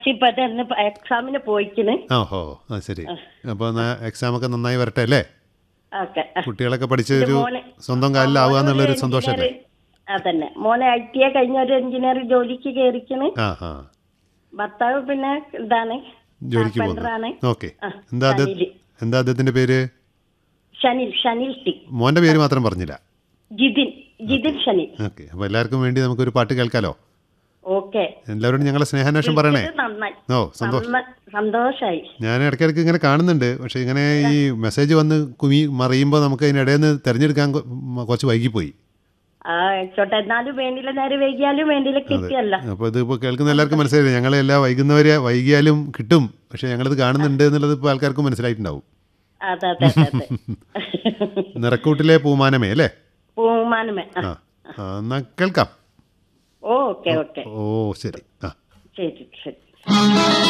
ഇപ്പൊ ഇന്ന് എക്സാമിന് പോയിക്കണ് ഓഹോ ആ ശരി അപ്പോൾ എന്നാൽ എക്സാം ഒക്കെ നന്നായി വരട്ടെ അല്ലേ ഓക്കെ കുട്ടികളൊക്കെ പഠിച്ച് ഒരു മോനെ- സ്വന്തം കാലിലാവുക എന്നുള്ളൊരു സന്തോഷമല്ലേ അതന്നെ മോനെ ഐ ടി ഐ കഴിഞ്ഞ ഒരു എഞ്ചിനീയർ ജോലിക്ക് കയറിക്കണ് ആ ആ ഭർത്താവ് പിന്നെ ഇതാണ് ജോലിക്ക് കാർപ്പൻ്ററാണ്. പോകുന്നു ഓക്കെ ആ, എന്താ അദ്ദേഹ ഷനില്. എന്താ അദ്ദേഹത്തിൻ്റെ പേര് ഷനിൽ ഷനിൽ ടി മോൻ്റെ പേര് മാത്രം പറഞ്ഞില്ല ജിതിൻ ജിതിൻ ഷനിൽ ഓക്കെ അപ്പോൾ എല്ലാവർക്കും വേണ്ടി നമുക്കൊരു പാട്ട് കേൾക്കാലോ ഓക്കെ എല്ലാവരോടും ഞങ്ങളെ സ്നേഹാന്വേഷണം പറയണേ ഇത് നന്നായി ഓ സന്തോഷം നന്ന- സന്തോഷായി ഞാൻ ഇടയ്ക്കിടയ്ക്ക് ഇങ്ങനെ കാണുന്നുണ്ട് പക്ഷേ ഇങ്ങനെ ഈ മെസ്സേജ് വന്ന് കുമി മറിയുമ്പോൾ നമുക്ക് അതിനിടയിൽ നിന്ന് തിരഞ്ഞെടുക്കാൻ കൊ- മ- കുറച്ച് വൈകിപ്പോയി ആ ചോട്ടെ എന്നാലും വേണ്ടില്ല നേരെ വൈകിയാലും വേണ്ടില്ല കിട്ടിയല്ല അപ്പോൾ ഇത് ഇപ്പോൾ കേൾക്കുന്ന എല്ലാവർക്കും മനസ്സിലായില്ലേ ഞങ്ങളെ എല്ലാ വൈകുന്നവരെ വൈകിയാലും കിട്ടും പക്ഷേ ഞങ്ങളിത് കാണുന്നുണ്ട് എന്നുള്ളത് ഇപ്പോൾ ആൾക്കാർക്ക് മനസ്സിലായിട്ടുണ്ടാവും അതെ അതെ അതെ അതെ നിറക്കൂട്ടിലെ പൂമാനമേ അല്ലേ പൂമാനമേ ആ. ആ ആ, എന്നാ കേൾക്കാം ഓക്കെ ഓക്കെ ഓ ശരി ആ ശരി ശരി